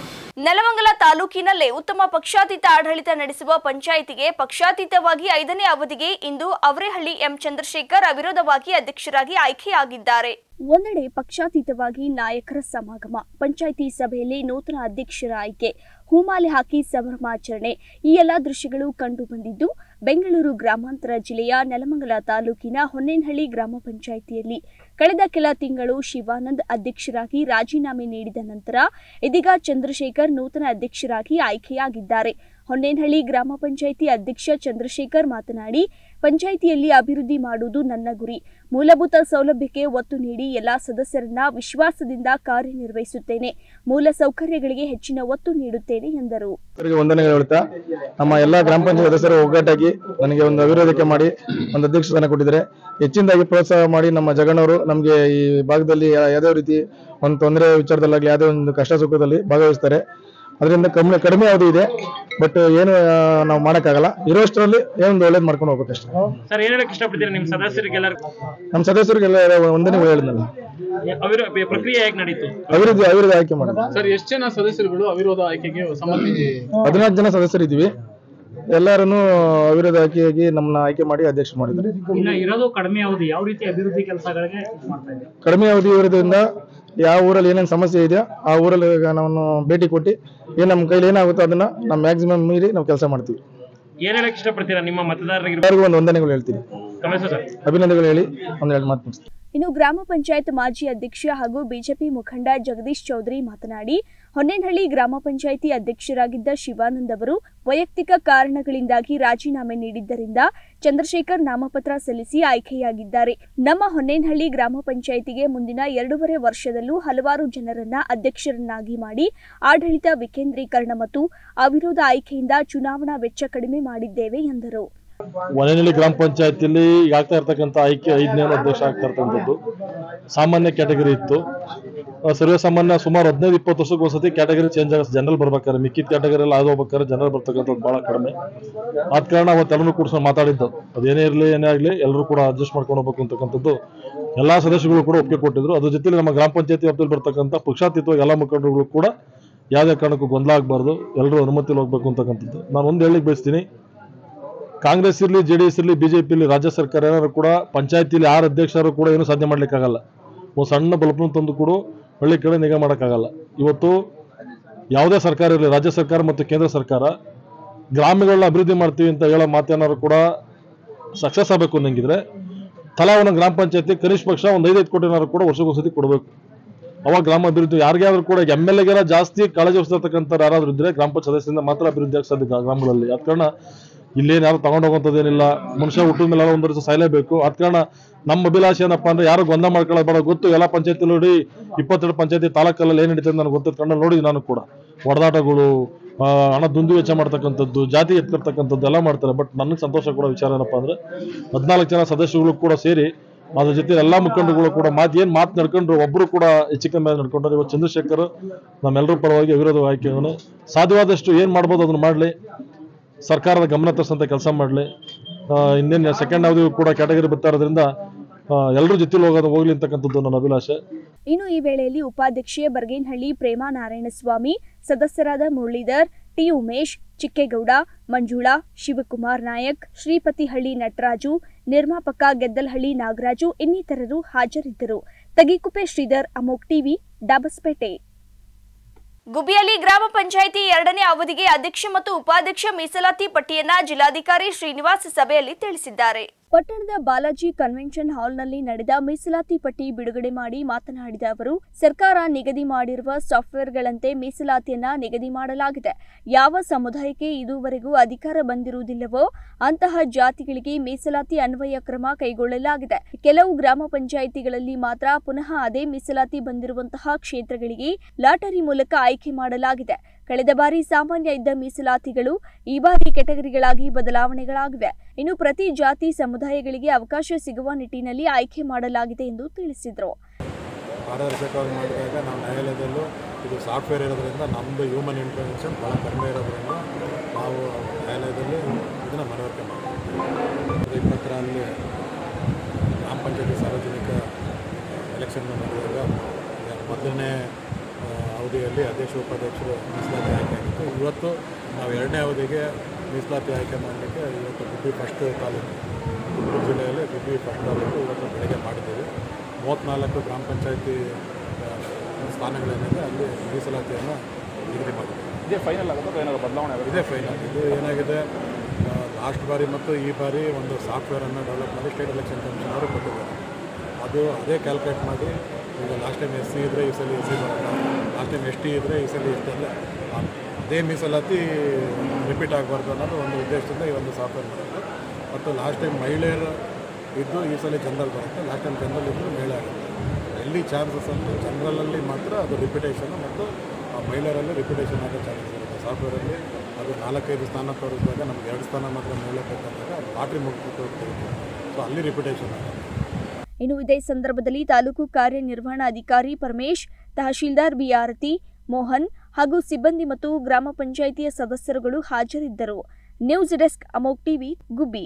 ನೆಲಮಂಗಲ ತಾಲೂಕಿನಲ್ಲೇ ಉತ್ತಮ ಪಕ್ಷಾತೀತ ಆಡಳಿತ ನಡೆಸುವ ಪಂಚಾಯಿತಿಗೆ ಪಕ್ಷಾತೀತವಾಗಿ ಐದನೇ ಅವಧಿಗೆ ಇಂದು ಅವರೇಹಳ್ಳಿ ಎಂ ಚಂದ್ರಶೇಖರ್ ಅವಿರೋಧವಾಗಿ ಅಧ್ಯಕ್ಷರಾಗಿ ಆಯ್ಕೆಯಾಗಿದ್ದಾರೆ ಒಂದೆಡೆ ಪಕ್ಷಾತೀತವಾಗಿ ನಾಯಕರ ಸಮಾಗಮ ಪಂಚಾಯಿತಿ ಸಭೆಯಲ್ಲಿ ನೂತನ ಅಧ್ಯಕ್ಷರ ಆಯ್ಕೆ ಹೂಮಾಲೆ ಹಾಕಿ ಸಂಭ್ರಮಾಚರಣೆ ಈ ಎಲ್ಲ ದೃಶ್ಯಗಳು ಕಂಡು ಬಂದಿದ್ದು ಬೆಂಗಳೂರು ಗ್ರಾಮಾಂತರ ಜಿಲ್ಲೆಯ ನೆಲಮಂಗಲ ತಾಲೂಕಿನ ಹೊನ್ನೇನಹಳ್ಳಿ ಗ್ರಾಮ ಪಂಚಾಯಿತಿಯಲ್ಲಿ ಕಳೆದ ಕೆಲ ತಿಂಗಳು ಶಿವಾನಂದ್ ಅಧ್ಯಕ್ಷರಾಗಿ ರಾಜೀನಾಮೆ ನೀಡಿದ ನಂತರ ಇದೀಗ ಚಂದ್ರಶೇಖರ್ ನೂತನ ಅಧ್ಯಕ್ಷರಾಗಿ ಆಯ್ಕೆಯಾಗಿದ್ದಾರೆ ಹೊನ್ನೇನಹಳ್ಳಿ ಗ್ರಾಮ ಪಂಚಾಯಿತಿ ಅಧ್ಯಕ್ಷ ಚಂದ್ರಶೇಖರ್ ಮಾತನಾಡಿ ಪಂಚಾಯಿತಿಯಲ್ಲಿ ಅಭಿವೃದ್ಧಿ ಮಾಡುವುದು ನನ್ನ ಗುರಿ ಮೂಲಭೂತ ಸೌಲಭ್ಯಕ್ಕೆ ಒತ್ತು ನೀಡಿ ಎಲ್ಲಾ ಸದಸ್ಯರನ್ನ ವಿಶ್ವಾಸದಿಂದ ಕಾರ್ಯನಿರ್ವಹಿಸುತ್ತೇನೆ ಮೂಲ ಸೌಕರ್ಯಗಳಿಗೆ ಹೆಚ್ಚಿನ ಒತ್ತು ನೀಡುತ್ತೇನೆ ಎಂದರು ಅವರಿಗೆ ವಂದನೆಗಳು ಹೇಳ್ತಾ ನಮ್ಮ ಎಲ್ಲಾ ಗ್ರಾಮ ಪಂಚಾಯತ್ ಸದಸ್ಯರು ಒಗ್ಗಟ್ಟಾಗಿ ನನಗೆ ಒಂದು ಅವಿರೋಧಕ್ಕೆ ಮಾಡಿ ಒಂದು ಅಧ್ಯಕ್ಷ ಸ್ಥಾನ ಕೊಟ್ಟಿದ್ದಾರೆ ಹೆಚ್ಚಿನದಾಗಿ ಪ್ರೋತ್ಸಾಹ ಮಾಡಿ ನಮ್ಮ ಜಗಣ್ಣವರು ನಮಗೆ ಈ ಭಾಗದಲ್ಲಿ ಯಾ- ಯಾವುದೇ ರೀತಿ ಒಂದು ತೊಂದರೆ ವಿಚಾರದಲ್ಲಾಗಲಿ ಯಾವುದೇ ಒಂದು ಕಷ್ಟ ಸುಖದಲ್ಲಿ ಭಾಗವಹಿಸ್ತಾರೆ ಅದರಿಂದ ಕಮ್ಮಿ ಕಡಿಮೆ ಅವಧಿ ಇದೆ ಬಟ್ ಏನು ಆ, ನಾವು ಮಾಡೋಕ್ಕಾಗಲ್ಲ ಇರೋಷ್ಟರಲ್ಲಿ ಏನೊಂದು ಒಳ್ಳೇದು ಮಾಡ್ಕೊಂಡು ಹೋಗ್ಬೇಕಷ್ಟೇ ಸರ್ ಏನ್ ಹೇಳಕ್ ಇಷ್ಟಪಡ್ತೀರಾ ನಿಮ್ ಸದಸ್ಯರಿಗೆಲ್ಲ ನಮ್ಮ ಸದಸ್ಯರಿಗೆಲ್ಲ ವಂದನೆಗಳು ಹೇಳಿದ್ನಲ್ಲ ಅವಿರ ಪ್ರಕ್ರಿಯೆ ಹೇಗೆ ನಡೀತು ಅಭಿವೃದ್ಧಿ ಅಭಿವೃದ್ಧಿ ಆಯ್ಕೆ ಮಾಡೋದು ಸರ್ ಎಷ್ಟು ಜನ ಸದಸ್ಯರುಗಳು ಅವಿರೋಧ ಆಯ್ಕೆಗೆ ಸಮ್ಮತಿ ಹದಿನಾಲ್ಕು ಜನ ಸದಸ್ಯರಿದ್ದೀವಿ ಎಲ್ಲರನ್ನು ಅವಿರೋಧ ಆಯ್ಕೆಯಾಗಿ ನಮ್ಮನ್ನ ಆಯ್ಕೆ ಮಾಡಿ ಅಧ್ಯಕ್ಷ ಮಾಡಿದ್ದಾರೆ ಇನ್ನ ಇರೋದು ಕಡಿಮೆ ಅವಧಿ ಯಾವ ರೀತಿ ಅಭಿವೃದ್ಧಿ ಕೆಲಸಗಳಿಗೆ ಮಾಡ್ತಾ ಇದ್ದೀವಿ ಕಡಿಮೆ ಅವಧಿ ಇರೋದ್ರಿಂದ ಯಾವ ಊರಲ್ಲಿ ಏನೇನು ಸಮಸ್ಯೆ ಇದೆಯೋ ಆ ಊರಲ್ಲಿ ಈಗ ನಾವು ಭೇಟಿ ಕೊಟ್ಟು ಏನು ನಮ್ಮ ಕೈಲಿ ಏನಾಗುತ್ತೋ ಅದನ್ನ ನಾವು ಮ್ಯಾಕ್ಸಿಮಮ್ ಮೀರಿ ನಾವು ಕೆಲಸ ಮಾಡ್ತೀವಿ ಏನ್ ಹೇಳಕ್ ಇಷ್ಟಪಡ್ತೀರಾ ನಿಮ್ಮ ಮತದಾರರಿಗೆ ಎಲ್ಲರಿಗೂ ಒಂದು ವಂದನೆಗಳು ಹೇಳ್ತೀವಿ ತಮ್ಮ ಹೆಸರು ಸರ್ ಅಭಿನಂದನೆಗಳು ಹೇಳಿ ಒಂದು ಎರಡು ಮಾತು ಮುಗಿಸ್ತೀನಿ ಇನ್ನು ಗ್ರಾಮ ಪಂಚಾಯತ್ ಮಾಜಿ ಅಧ್ಯಕ್ಷ ಹಾಗೂ ಬಿಜೆಪಿ ಮುಖಂಡ ಜಗದೀಶ್ ಚೌಧರಿ ಮಾತನಾಡಿ ಹೊನ್ನೇನಹಳ್ಳಿ ಗ್ರಾಮ ಪಂಚಾಯಿತಿ ಅಧ್ಯಕ್ಷರಾಗಿದ್ದ ಶಿವಾನಂದ್ ಅವರು ವೈಯಕ್ತಿಕ ಕಾರಣಗಳಿಂದಾಗಿ ರಾಜೀನಾಮೆ ನೀಡಿದ್ದರಿಂದ ಚಂದ್ರಶೇಖರ್ ನಾಮಪತ್ರ ಸಲ್ಲಿಸಿ ಆಯ್ಕೆಯಾಗಿದ್ದಾರೆ ನಮ್ಮ ಹೊನ್ನೇನಹಳ್ಳಿ ಗ್ರಾಮ ಪಂಚಾಯಿತಿಗೆ ಮುಂದಿನ ಎರಡೂವರೆ ವರ್ಷದಲ್ಲೂ ಹಲವಾರು ಜನರನ್ನ ಅಧ್ಯಕ್ಷರನ್ನಾಗಿ ಮಾಡಿ ಆಡಳಿತ ವಿಕೇಂದ್ರೀಕರಣ ಮತ್ತು ಅವಿರೋಧ ಆಯ್ಕೆಯಿಂದ ಚುನಾವಣಾ ವೆಚ್ಚ ಕಡಿಮೆ ಮಾಡಿದ್ದೇವೆ ಎಂದರು ಒಲೆನಳ್ಳಿ ಗ್ರಾಮ ಪಂಚಾಯತಿಯಲ್ಲಿ ಈಗ ಆಗ್ತಾ ಇರ್ತಕ್ಕಂಥ ಆಯ್ಕೆ ಐದನೇ ಅಧ್ಯಕ್ಷ ಆಗ್ತಾ ಇರ್ತಕ್ಕಂಥದ್ದು ಸಾಮಾನ್ಯ ಕ್ಯಾಟಗರಿ ಇತ್ತು ಆ, ಸರ್ವೇ ಸಾಮಾನ್ಯ ಸುಮಾರು ಹದಿನೈದು ಇಪ್ಪತ್ತು ವರ್ಷಕ್ಕೆ ಒಂದ್ಸತಿ ಕ್ಯಾಟಗರಿ ಚೇಂಜ್ ಆಗ ಜನರಲ್ ಬರ್ಬೇಕಾದ್ರೆ ಮಿಕ್ಕಿದ ಕ್ಯಾಟಗರಿ ಎಲ್ಲ ಆಗಿ ಹೋಗ್ಬೇಕಾದ್ರೆ ಜನರಲ್ ಬರ್ತಕ್ಕಂಥದ್ದು ಬಹಳ ಕಡಿಮೆ ಆದ ಕಾರಣ ಅವತ್ತೆಲ್ಲರೂ ಕೂಡ್ಸ್ಕೊಂಡು ಮಾತಾಡಿದ್ದು ಅದೇನೇ ಇರಲಿ ಏನೇ ಆಗಲಿ ಎಲ್ಲರೂ ಕೂಡ ಅಡ್ಜಸ್ಟ್ ಮಾಡ್ಕೊಂಡು ಹೋಗ್ಬೇಕು ಅಂತಕ್ಕಂಥದ್ದು ಎಲ್ಲಾ ಸದಸ್ಯಗಳು ಕೂಡ ಒಪ್ಪಿಗೆ ಕೊಟ್ಟಿದ್ರು ಅದ್ರ ಜೊತೆಲಿ ನಮ್ಮ ಗ್ರಾಮ ಪಂಚಾಯತಿ ವ್ಯಾಪ್ತಿಯಲ್ಲಿ ಬರ್ತಕ್ಕಂಥ ಪಕ್ಷಾತೀತವಾಗಿ ಎಲ್ಲ ಮುಖಂಡರುಗಳು ಕೂಡ ಯಾವುದೇ ಕಾರಣಕ್ಕೂ ಗೊಂದಲ ಆಗಬಾರ್ದು ಎಲ್ಲರೂ ಅನುಮತಿಯಲ್ಲಿ ಹೋಗ್ಬೇಕು ಅಂತಕ್ಕಂಥದ್ದು ನಾನು ಒಂದು ಹೇಳಿಕ್ ಬಯಸ್ತೀನಿ ಕಾಂಗ್ರೆಸ್ ಇರಲಿ ಜೆ ಡಿ ಎಸ್ ಇರಲಿ ಬಿಜೆಪಿ ಇರಲಿ ರಾಜ್ಯ ಸರ್ಕಾರ ಏನಾದ್ರು ಕೂಡ ಪಂಚಾಯತಿಲಿ ಯಾರು ಅಧ್ಯಕ್ಷರು ಕೂಡ ಏನು ಸಾಧ್ಯ ಮಾಡ್ಲಿಕ್ಕಾಗಲ್ಲ ಒಂದು ಸಣ್ಣ ಬಲ್ಬ್ನ ತಂದು ಕೂಡ ಹಳ್ಳಿ ಕಡೆ ನಿಗಾ ಮಾಡೋಕ್ಕಾಗಲ್ಲ ಇವತ್ತು ಯಾವುದೇ ಸರ್ಕಾರ ಇರಲಿ ರಾಜ್ಯ ಸರ್ಕಾರ ಮತ್ತು ಕೇಂದ್ರ ಸರ್ಕಾರ ಗ್ರಾಮಗಳನ್ನ ಅಭಿವೃದ್ಧಿ ಮಾಡ್ತೀವಿ ಅಂತ ಹೇಳೋ ಮಾತೇನಾದ್ರು ಕೂಡ ಸಕ್ಸಸ್ ಆಗಬೇಕು ಅನ್ನಂಗಿದ್ರೆ ತಲಾ ಒಂದೊಂದು ಗ್ರಾಮ ಪಂಚಾಯತಿ ಕನಿಷ್ಠ ಪಕ್ಷ ಒಂದು ಐದೈದು ಕೋಟಿನಾದ್ರು ಕೂಡ ವರ್ಷಕ್ಕೊಂದ್ಸತಿ ಕೊಡಬೇಕು ಅವಾಗ ಗ್ರಾಮ ಅಭಿವೃದ್ಧಿ ಯಾರಿಗಾದ್ರೂ ಕೂಡ ಎಮ್ ಎಲ್ ಎಗೆಲ್ಲ ಜಾಸ್ತಿ ಕಾಳಜಿ ವಹಿಸ್ತಕ್ಕಂಥ ಯಾರಾದ್ರೂ ಇದ್ರೆ ಗ್ರಾಮ ಪಂಚಾಯತ್ ಸದಸ್ಯರಿಂದ ಮಾತ್ರ ಅಭಿವೃದ್ಧಿ ಆಗ ಸಾಧ್ಯ ಗ್ರಾಮಗಳಲ್ಲಿ ಆದ ಕಾರಣ ಇಲ್ಲೇನು ಯಾರು ತಗೊಂಡೋಗುವಂಥದ್ದೇನಿಲ್ಲ ಮನುಷ್ಯ ಹುಟ್ಟಿದ ಮೇಲೆ ಒಂದು ವರ್ಷ ಸಾಯಲೇಬೇಕು ಆದ ಕಾರಣ ನಮ್ಮ ಅಭಿಲಾಷೆ ಏನಪ್ಪಾ ಅಂದ್ರೆ ಯಾರು ಗೊಂದಲ ಮಾಡ್ಕೊಳ್ಳೋದು ಗೊತ್ತು ಎಲ್ಲ ಪಂಚಾಯತಿ ನೋಡಿ ಇಪ್ಪತ್ತೆರಡು ಪಂಚಾಯತಿ ತಾಲೂಕಲ್ಲಿ ಏನ್ ನಡೀತದೆ ನನಗೆ ಗೊತ್ತಿದ್ದ ಕಣ್ಣಲ್ಲಿ ನೋಡಿ ನಾನು ಕೂಡ ಹೊಡೆದಾಟಗಳು ಆ, ಹಣ ದುಂದು ವೆಚ್ಚ ಮಾಡ್ತಕ್ಕಂಥದ್ದು ಜಾತಿ ಎತ್ಕೊಳ್ತಕ್ಕಂಥದ್ದು ಎಲ್ಲ ಮಾಡ್ತಾರೆ ಬಟ್ ನನಗೆ ಸಂತೋಷ ಕೊಡೋ ವಿಚಾರ ಏನಪ್ಪಾ ಅಂದ್ರೆ ಹದಿನಾಲ್ಕು ಜನ ಸದಸ್ಯರುಗಳು ಕೂಡ ಸೇರಿ ಅದ್ರ ಜೊತೆ ಎಲ್ಲಾ ಮುಖಂಡರುಗಳು ಕೂಡ ಮಾತು ಏನ್ ಮಾತು ನಡ್ಕೊಂಡ್ರು ಒಬ್ರು ಕೂಡ ಹೆಚ್ಚು ಕಮ್ಮಿ ನಡ್ಕೊಂಡ್ರು ಇವತ್ತು ಚಂದ್ರಶೇಖರ್ ನಮ್ಮೆಲ್ಲರ ಪರವಾಗಿ ಅವಿರೋಧ ಆಯ್ಕೆಯವನು ಸಾಧ್ಯವಾದಷ್ಟು ಏನ್ ಮಾಡ್ಬೋದು ಅದನ್ನ ಮಾಡ್ಲಿ ಸರ್ಕಾರದ ಗಮನ ತರಿಸಂತ ಕೆಲಸ ಮಾಡಲಿ ಇನ್ನೇನು ಸೆಕೆಂಡ್ ಅವಧಿ ಕೂಡ ಕ್ಯಾಟಗರಿ ಬರ್ತಾ ಇರೋದ್ರಿಂದ ಎಲ್ಲರ ಜೊತೆಲಿ ಹೋಗೋದು ಹೋಗ್ಲಿ ಅಂತಕ್ಕಂಥದ್ದು ನನ್ನ ಅಭಿಲಾಷೆ ಇನ್ನು ಈ ವೇಳೆಯಲ್ಲಿ ಉಪಾಧ್ಯಕ್ಷೆ ಬರ್ಗೇನಹಳ್ಳಿ ಪ್ರೇಮಾ ನಾರಾಯಣಸ್ವಾಮಿ ಸದಸ್ಯರಾದ ಮುರಳೀಧರ್ ಟಿ ಉಮೇಶ್ ಚಿಕ್ಕೇಗೌಡ ಮಂಜುಳಾ ಶಿವಕುಮಾರ್ ನಾಯಕ್ ಶ್ರೀಪತಿಹಳ್ಳಿ ನಟರಾಜು ನಿರ್ಮಾಪಕ ಗೆದ್ದಲಹಳ್ಳಿ ನಾಗರಾಜು ಇನ್ನಿತರರು ಹಾಜರಿದ್ದರು ತಗಿಕುಪ್ಪೆ ಶ್ರೀಧರ್ ಅಮೋಕ್ ಟಿವಿ ಡಾಬಸ್ಪೇಟೆ ಗುಬ್ಬಿಯಲ್ಲಿ ಗ್ರಾಮ ಪಂಚಾಯಿತಿ ಎರಡನೇ ಅವಧಿಗೆ ಅಧ್ಯಕ್ಷ ಮತ್ತು ಉಪಾಧ್ಯಕ್ಷ ಮೀಸಲಾತಿ ಪಟ್ಟಿಯನ್ನ ಜಿಲ್ಲಾಧಿಕಾರಿ ಶ್ರೀನಿವಾಸ್ ಸಭೆಯಲ್ಲಿ ತಿಳಿಸಿದ್ದಾರೆ ಪಟ್ಟಣದ ಬಾಲಾಜಿ ಕನ್ವೆನ್ಷನ್ ಹಾಲ್ನಲ್ಲಿ ನಡೆದ ಮೀಸಲಾತಿ ಪಟ್ಟಿ ಬಿಡುಗಡೆ ಮಾಡಿ ಮಾತನಾಡಿದ ಅವರು ಸರ್ಕಾರ ನಿಗದಿ ಮಾಡಿರುವ ಸಾಫ್ಟ್ವೇರ್ಗಳಂತೆ ಮೀಸಲಾತಿಯನ್ನ ನಿಗದಿ ಮಾಡಲಾಗಿದೆ ಯಾವ ಸಮುದಾಯಕ್ಕೆ ಇದುವರೆಗೂ ಅಧಿಕಾರ ಬಂದಿರುವುದಿಲ್ಲವೋ ಅಂತಹ ಜಾತಿಗಳಿಗೆ ಮೀಸಲಾತಿ ಅನ್ವಯ ಕ್ರಮ ಕೈಗೊಳ್ಳಲಾಗಿದೆ ಕೆಲವು ಗ್ರಾಮ ಪಂಚಾಯಿತಿಗಳಲ್ಲಿ ಮಾತ್ರ ಪುನಃ ಅದೇ ಮೀಸಲಾತಿ ಬಂದಿರುವಂತಹ ಕ್ಷೇತ್ರಗಳಿಗೆ ಲಾಟರಿ ಮೂಲಕ ಆಯ್ಕೆ ಮಾಡಲಾಗಿದೆ ಕಳೆದ ಬಾರಿ ಸಾಮಾನ್ಯ ಇದ್ದ ಮೀಸಲಾತಿಗಳು ಈ ಬಾರಿ ಕೆಟಗರಿಗಳಾಗಿ ಬದಲಾವಣೆಗಳಾಗಿವೆ ಇನ್ನು ಪ್ರತಿ ಜಾತಿ ಸಮುದಾಯಗಳಿಗೆ ಅವಕಾಶ ಸಿಗುವ ನಿಟ್ಟಿನಲ್ಲಿ ಆಯ್ಕೆ ಮಾಡಲಾಗಿದೆ ಎಂದು ತಿಳಿಸಿದರು ಪಾರದರ್ಶಕವಾಗಿ ಮಾಡಿದಾಗ ನಾವು ನ್ಯಾಯಾಲಯದಲ್ಲೂ ಇದು ಸಾಫ್ಟ್ವೇರ್ ಇರೋದ್ರಿಂದ ನಮ್ಮದು ಹ್ಯೂಮನ್ ಇಂಟರ್ವೆನ್ಷನ್ ಭಾಳ ಕಡಿಮೆ ಇರೋದ್ರಿಂದ ನಾವು ನ್ಯಾಯಾಲಯದಲ್ಲಿ ಇದನ್ನು ಮನವರಿಕೆ ಮಾಡ್ತೀವಿ ಇಪ್ಪತ್ತರಲ್ಲಿ ಗ್ರಾಮ ಪಂಚಾಯತಿ ಸಾರ್ವಜನಿಕ ಎಲೆಕ್ಷನ್ ನಡೆದಾಗ ಮೊದಲನೇ ಆ, ಅವಧಿಯಲ್ಲಿ ಅಧ್ಯಕ್ಷ ಉಪಾಧ್ಯಕ್ಷರು ಮೀಸಲಾತಿ ಆಯ್ಕೆ ಆಗಿತ್ತು ಇವತ್ತು ನಾವು ಎರಡನೇ ಅವಧಿಗೆ ಮೀಸಲಾತಿ ಆಯ್ಕೆ ಮಾಡಲಿಕ್ಕೆ ಇವತ್ತು ಗುಬ್ಬಿ ಫಸ್ಟ್ ತಾಲೂಕು ಗುಂಟೂರು ಜಿಲ್ಲೆಯಲ್ಲಿ ಗುಬ್ಬಿ ಫಸ್ಟ್ ತಾಲೂಕು ಇವತ್ತು ಬೆಳಗ್ಗೆ ಮಾಡಿದ್ದೀವಿ ಮೂವತ್ತ್ನಾಲ್ಕು ಗ್ರಾಮ ಪಂಚಾಯತಿ ಸ್ಥಾನಗಳೇನಿದೆ ಅಲ್ಲಿ ಮೀಸಲಾತಿಯನ್ನು ನಿಗದಿ ಮಾಡಿದ್ದೀವಿ ಇದೇ ಫೈನಲ್ ಆಗುತ್ತೆ ಏನಾದ್ರು ಬದಲಾವಣೆ ಆಗುತ್ತೆ ಇದೇ ಫೈನಲ್ ಇದು ಏನಾಗಿದೆ ಲಾಸ್ಟ್ ಬಾರಿ ಮತ್ತು ಈ ಬಾರಿ ಒಂದು ಸಾಫ್ಟ್ವೇರನ್ನು ಡೆವಲಪ್ ಮಾಡಿ ಸ್ಟೇಟ್ ಎಲೆಕ್ಷನ್ ಕಮಿಷನ್ ಅವರು ಕೊಟ್ಟಿದ್ದಾರೆ ಅದು ಅದೇ ಕ್ಯಾಲ್ಕುಲೇಟ್ ಮಾಡಿ ಈಗ ಲಾಸ್ಟ್ ಟೈಮ್ ಎಸ್ ಸಿ ಇದ್ದರೆ ಈ ಸಲ ಎಸ್ ಸಿ ಬರೋಲ್ಲ ಲಾಸ್ಟ್ ಟೈಮ್ ಎಸ್ ಟಿ ಇದ್ದರೆ ಈ ಸಲ ಇಷ್ಟೆಲ್ಲ ಅದೇ ಮೀಸಲಾತಿ ರಿಪೀಟ್ ಆಗಬಾರ್ದು ಅನ್ನೋದು ಒಂದು ಉದ್ದೇಶದಿಂದ ಈ ಒಂದು ಸಾಫ್ಟ್ವೇರ್ ಮಾಡೋದು ಮತ್ತು ಲಾಸ್ಟ್ ಟೈಮ್ ಮಹಿಳೆಯರು ಇದ್ದು ಈ ಸಲ ಜನರಲ್ ಬರುತ್ತೆ ಲಾಸ್ಟ್ ಟೈಮ್ ಜನರಲ್ ಇದ್ದರೂ ಮಹಿಳೆ ಆಗುತ್ತೆ ಎಲ್ಲಿ ಚಾನ್ಸಸ್ ಅಂದರೆ ಜನರಲಲ್ಲಿ ಮಾತ್ರ ಅದು ರಿಪಿಟೇಷನ್ ಮತ್ತು ಆ ಮಹಿಳೆಯರಲ್ಲಿ ರಿಪಿಟೇಷನ್ ಆಗೋ ಚಾನ್ಸಸ್ ಇರುತ್ತೆ ಸಾಫ್ಟ್ವೇರಲ್ಲಿ ಅದು ನಾಲ್ಕೈದು ಸ್ಥಾನ ತೋರಿಸಿದಾಗ ನಮ್ಗೆ ಎರಡು ಸ್ಥಾನ ಮಾತ್ರ ಮಹಿಳೆ ಬೇಕಂದಾಗ ಲಾಟ್ರಿ ಮುಗಿಸ್ಬಿಟ್ಟು ಹೋಗ್ತೀವಿ ಸೊ ಅಲ್ಲಿ ರಿಪಿಟೇಷನ್ ಆಗುತ್ತೆ ಇನ್ನು ಇದೇ ಸಂದರ್ಭದಲ್ಲಿ ತಾಲೂಕು ಕಾರ್ಯನಿರ್ವಹಣಾಧಿಕಾರಿ ಪರಮೇಶ್ ತಹಶೀಲ್ದಾರ್ ಬಿಆರತಿ ಮೋಹನ್ ಹಾಗೂ ಸಿಬ್ಬಂದಿ ಮತ್ತು ಗ್ರಾಮ ಪಂಚಾಯಿತಿಯ ಸದಸ್ಯರುಗಳು ಹಾಜರಿದ್ದರು news desk Amogh TV Gubbi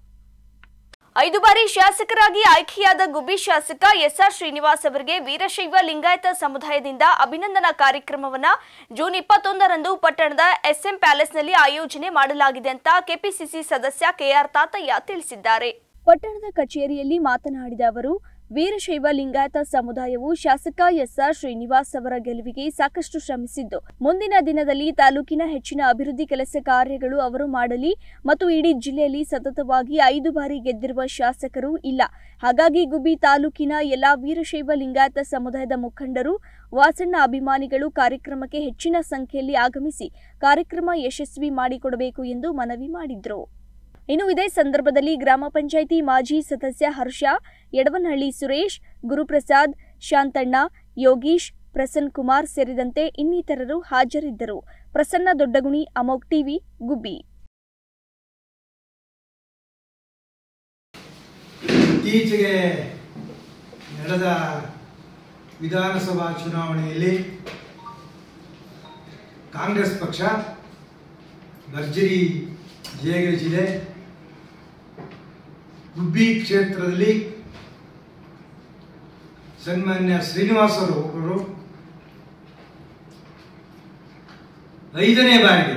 ಐದು ಬಾರಿ ಶಾಸಕರಾಗಿ ಆಯ್ಕೆಯಾದ ಗುಬ್ಬಿ ಶಾಸಕ ಎಸ್ಆರ್ ಶ್ರೀನಿವಾಸ್ ಅವರಿಗೆ ವೀರಶೈವ ಲಿಂಗಾಯತ ಸಮುದಾಯದಿಂದ ಅಭಿನಂದನಾ ಕಾರ್ಯಕ್ರಮವನ್ನ ಜೂನ್ ಇಪ್ಪತ್ತೊಂದರಂದು ಪಟ್ಟಣದ ಎಸ್ಎಂ ಪ್ಯಾಲೇಸ್ನಲ್ಲಿ ಆಯೋಜನೆ ಮಾಡಲಾಗಿದೆ ಅಂತ ಕೆಪಿಸಿಸಿ ಸದಸ್ಯ ಕೆಆರ್ ತಾತಯ್ಯ ತಿಳಿಸಿದ್ದಾರೆ ಪಟ್ಟಣದ ಕಚೇರಿಯಲ್ಲಿ ಮಾತನಾಡಿದ ಅವರು ವೀರಶೈವ ಲಿಂಗಾಯತ ಸಮುದಾಯವು ಶಾಸಕ ಎಸ್ಆರ್ ಶ್ರೀನಿವಾಸ್ ಅವರ ಗೆಲುವಿಗೆ ಸಾಕಷ್ಟು ಶ್ರಮಿಸಿದ್ದು ಮುಂದಿನ ದಿನದಲ್ಲಿ ತಾಲೂಕಿನ ಹೆಚ್ಚಿನ ಅಭಿವೃದ್ಧಿ ಕೆಲಸ ಕಾರ್ಯಗಳು ಅವರು ಮಾಡಲಿ ಮತ್ತು ಇಡೀ ಜಿಲ್ಲೆಯಲ್ಲಿ ಸತತವಾಗಿ ಐದು ಬಾರಿ ಗೆದ್ದಿರುವ ಶಾಸಕರು ಇಲ್ಲ ಹಾಗಾಗಿ ಗುಬ್ಬಿ ತಾಲೂಕಿನ ಎಲ್ಲಾ ವೀರಶೈವ ಲಿಂಗಾಯತ ಸಮುದಾಯದ ಮುಖಂಡರು ವಾಸಣ್ಣ ಅಭಿಮಾನಿಗಳು ಕಾರ್ಯಕ್ರಮಕ್ಕೆ ಹೆಚ್ಚಿನ ಸಂಖ್ಯೆಯಲ್ಲಿ ಆಗಮಿಸಿ ಕಾರ್ಯಕ್ರಮ ಯಶಸ್ವಿ ಮಾಡಿಕೊಡಬೇಕು ಎಂದು ಮನವಿ ಮಾಡಿದ್ರು ಇನ್ನು ಇದೇ ಸಂದರ್ಭದಲ್ಲಿ ಗ್ರಾಮ ಪಂಚಾಯಿತಿ ಮಾಜಿ ಸದಸ್ಯ ಹರ್ಷ ಯಡವನಹಳ್ಳಿ ಸುರೇಶ್ ಗುರುಪ್ರಸಾದ್ ಶಾಂತಣ್ಣ ಯೋಗೀಶ್ ಪ್ರಸನ್ ಕುಮಾರ್ ಸೇರಿದಂತೆ ಇನ್ನಿತರರು ಹಾಜರಿದ್ದರು ಪ್ರಸನ್ನ ದೊಡ್ಡಗುಣಿ ಅಮೋಕ್ ಟಿವಿ ಗುಬ್ಬಿ ಇತ್ತೀಚೆಗೆ ನಡೆದ ವಿಧಾನಸಭಾ ಚುನಾವಣೆಯಲ್ಲಿ ಕಾಂಗ್ರೆಸ್ ಪಕ್ಷ ಭರ್ಜರಿ ಜಯಗಳಿಸಿದೆ ಗುಬ್ಬಿ ಕ್ಷೇತ್ರದಲ್ಲಿ ಸನ್ಮಾನ್ಯ ಶ್ರೀನಿವಾಸ್ ಅವರು ಐದನೇ ಬಾರಿಗೆ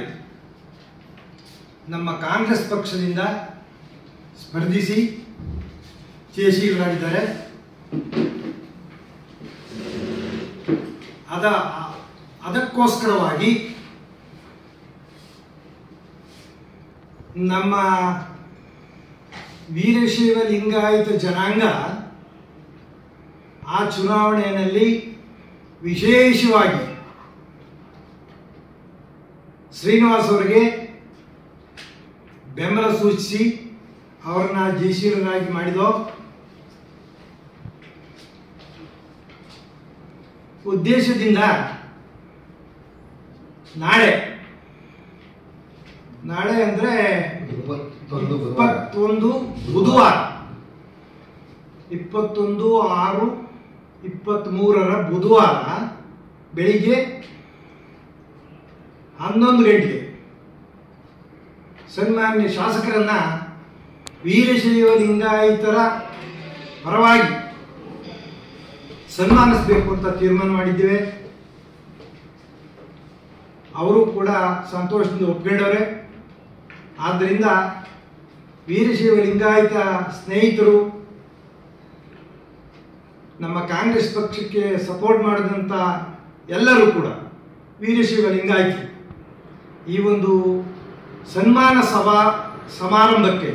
ನಮ್ಮ ಕಾಂಗ್ರೆಸ್ ಪಕ್ಷದಿಂದ ಸ್ಪರ್ಧಿಸಿ ಜಯಶೀಲರಾಗಿದ್ದಾರೆ ಅದ ಅದಕ್ಕೋಸ್ಕರವಾಗಿ ನಮ್ಮ ವೀರಶೈವ ಲಿಂಗಾಯತ ಜನಾಂಗ ಆ ಚುನಾವಣೆಯಲ್ಲಿ ವಿಶೇಷವಾಗಿ ಶ್ರೀನಿವಾಸ್ ಅವರಿಗೆ ಬೆಂಬಲ ಸೂಚಿಸಿ ಅವರನ್ನ ಜಯಶೀಲರಾಗಿ ಮಾಡಿದೋ ಉದ್ದೇಶದಿಂದ ನಾಳೆ ನಾಳೆ ಅಂದ್ರೆ ಇಪ್ಪತ್ತೊಂದು ಬುಧವಾರ ಇಪ್ಪತ್ತೊಂದು ಆರು ಇಪ್ಪತ್ತ್ಮೂರರ ಬುಧವಾರ ಬೆಳಿಗ್ಗೆ ಹನ್ನೊಂದು ಗಂಟೆಗೆ ಸನ್ಮಾನ್ಯ ಶಾಸಕರನ್ನ ವೀರಶೈವ ಲಿಂಗಾಯತರ ಪರವಾಗಿ ಸನ್ಮಾನಿಸಬೇಕು ಅಂತ ತೀರ್ಮಾನ ಮಾಡಿದ್ದೇವೆ ಅವರು ಕೂಡ ಸಂತೋಷದಿಂದ ಒಪ್ಕೊಂಡವ್ರೆ ಆದ್ದರಿಂದ ವೀರಶೈವ ಲಿಂಗಾಯತ ಸ್ನೇಹಿತರು ನಮ್ಮ ಕಾಂಗ್ರೆಸ್ ಪಕ್ಷಕ್ಕೆ ಸಪೋರ್ಟ್ ಮಾಡಿದಂಥ ಎಲ್ಲರೂ ಕೂಡ ವೀರಶೈವ ಲಿಂಗಾಯತರು ಈ ಒಂದು ಸನ್ಮಾನ ಸಭಾ ಸಮಾರಂಭಕ್ಕೆ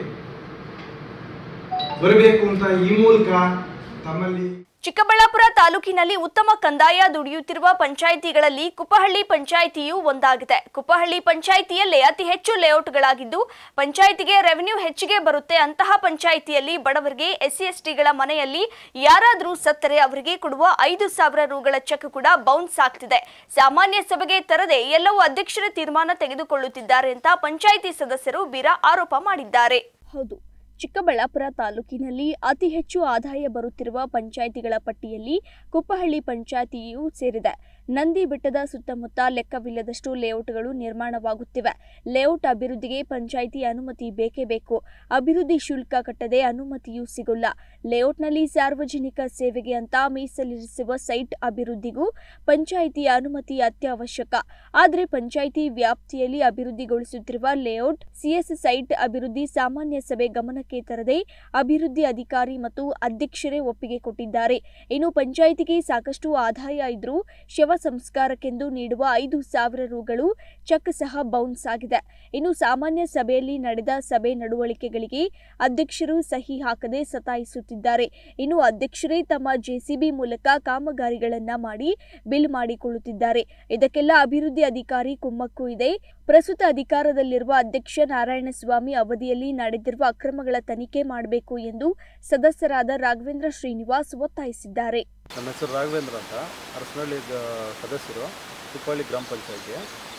ಬರಬೇಕು ಅಂತ ಈ ಮೂಲಕ ತಮ್ಮಲ್ಲಿ ಚಿಕ್ಕಬಳ್ಳಾಪುರ ತಾಲೂಕಿನಲ್ಲಿ ಉತ್ತಮ ಕಂದಾಯ ದುಡಿಯುತ್ತಿರುವ ಪಂಚಾಯಿತಿಗಳಲ್ಲಿ ಕುಪ್ಪಹಳ್ಳಿ ಪಂಚಾಯಿತಿಯೂ ಒಂದಾಗಿದೆ ಕುಪ್ಪಹಳ್ಳಿ ಪಂಚಾಯಿತಿಯಲ್ಲೇ ಅತಿ ಹೆಚ್ಚು ಲೇಔಟ್ಗಳಾಗಿದ್ದು ಪಂಚಾಯಿತಿಗೆ ರೆವೆನ್ಯೂ ಹೆಚ್ಚಿಗೆ ಬರುತ್ತೆ ಅಂತಹ ಪಂಚಾಯಿತಿಯಲ್ಲಿ ಬಡವರಿಗೆ ಎಸ್ಸಿ ಎಸ್ಟಿಗಳ ಮನೆಯಲ್ಲಿ ಯಾರಾದರೂ ಸತ್ತರೆ ಅವರಿಗೆ ಕೊಡುವ ಐದು ಸಾವಿರ ರುಗಳ ಚೆಕ್ ಕೂಡ ಬೌನ್ಸ್ ಆಗ್ತಿದೆ ಸಾಮಾನ್ಯ ಸಭೆಗೆ ತರದೆ ಎಲ್ಲವೂ ಅಧ್ಯಕ್ಷರ ತೀರ್ಮಾನ ತೆಗೆದುಕೊಳ್ಳುತ್ತಿದ್ದಾರೆ ಅಂತ ಪಂಚಾಯಿತಿ ಸದಸ್ಯರು ಬೀರಾ ಆರೋಪ ಮಾಡಿದ್ದಾರೆ ಹೌದು ಚಿಕ್ಕಬಳ್ಳಾಪುರ ತಾಲೂಕಿನಲ್ಲಿ ಅತಿ ಹೆಚ್ಚು ಆದಾಯ ಬರುತ್ತಿರುವ ಪಂಚಾಯಿತಿಗಳ ಪಟ್ಟಿಯಲ್ಲಿ ಕುಪ್ಪಹಳ್ಳಿ ಪಂಚಾಯಿತಿಯೂ ಸೇರಿದೆ ನಂದಿ ಬೆಟ್ಟದ ಸುತ್ತಮುತ್ತ ಲೆಕ್ಕವಿಲ್ಲದಷ್ಟು ಲೇಔಟ್ಗಳು ನಿರ್ಮಾಣವಾಗುತ್ತಿವೆ ಲೇಔಟ್ ಅಭಿವೃದ್ಧಿಗೆ ಪಂಚಾಯಿತಿ ಅನುಮತಿ ಬೇಕೇ ಬೇಕು ಅಭಿವೃದ್ಧಿ ಶುಲ್ಕ ಕಟ್ಟದೆ ಅನುಮತಿಯೂ ಸಿಗೋಲ್ಲ ಲೇಔಟ್ನಲ್ಲಿ ಸಾರ್ವಜನಿಕ ಸೇವೆಗೆ ಅಂತ ಮೀಸಲಿರಿಸುವ ಸೈಟ್ ಅಭಿವೃದ್ಧಿಗೂ ಪಂಚಾಯಿತಿ ಅನುಮತಿ ಅತ್ಯವಶ್ಯಕ ಆದರೆ ಪಂಚಾಯಿತಿ ವ್ಯಾಪ್ತಿಯಲ್ಲಿ ಅಭಿವೃದ್ಧಿಗೊಳಿಸುತ್ತಿರುವ ಲೇಔಟ್ ಸಿಎಸ್ ಸೈಟ್ ಅಭಿವೃದ್ಧಿ ಸಾಮಾನ್ಯ ಸಭೆ ಗಮನಕ್ಕೆ ತರದೆ ಅಭಿವೃದ್ಧಿ ಅಧಿಕಾರಿ ಮತ್ತು ಅಧ್ಯಕ್ಷರೇ ಒಪ್ಪಿಗೆ ಕೊಟ್ಟಿದ್ದಾರೆ ಇನ್ನು ಪಂಚಾಯಿತಿಗೆ ಸಾಕಷ್ಟು ಆದಾಯ ಇದ್ರೂ ಶವ ಸಂಸ್ಕಾರಕ್ಕೆಂದು ನೀಡುವ ಐದು ಸಾವಿರ ರುಗಳು ಚೆಕ್ ಸಹ ಬೌನ್ಸ್ ಆಗಿದೆ ಇನ್ನು ಸಾಮಾನ್ಯ ಸಭೆಯಲ್ಲಿ ನಡೆದ ಸಭೆ ನಡವಳಿಕೆಗಳಿಗೆ ಅಧ್ಯಕ್ಷರು ಸಹಿ ಹಾಕದೆ ಸತಾಯಿಸುತ್ತಿದ್ದಾರೆ ಇನ್ನು ಅಧ್ಯಕ್ಷರೇ ತಮ್ಮ ಜೆಸಿಬಿ ಮೂಲಕ ಕಾಮಗಾರಿಗಳನ್ನ ಮಾಡಿ ಬಿಲ್ ಮಾಡಿಕೊಳ್ಳುತ್ತಿದ್ದಾರೆ ಇದಕ್ಕೆಲ್ಲ ಅಭಿವೃದ್ಧಿ ಅಧಿಕಾರಿ ಕುಮ್ಮಕ್ಕು ಇದೆ ಪ್ರಸ್ತುತ ಅಧಿಕಾರದಲ್ಲಿರುವ ಅಧ್ಯಕ್ಷ ನಾರಾಯಣಸ್ವಾಮಿ ಅವಧಿಯಲ್ಲಿ ನಡೆದಿರುವ ಅಕ್ರಮಗಳ ತನಿಖೆ ಮಾಡಬೇಕು ಎಂದು ಸದಸ್ಯರಾದ ರಾಘವೇಂದ್ರ ಶ್ರೀನಿವಾಸ್ ಒತ್ತಾಯಿಸಿದ್ದಾರೆ ನನ್ನ ಹೆಸರು ರಾಘವೇಂದ್ರ ಅಂತ ಅರಸನಹಳ್ಳಿ ಗ- ಸದಸ್ಯರು ಕುಪ್ಪಳ್ಳಿ ಗ್ರಾಮ ಪಂಚಾಯಿತಿ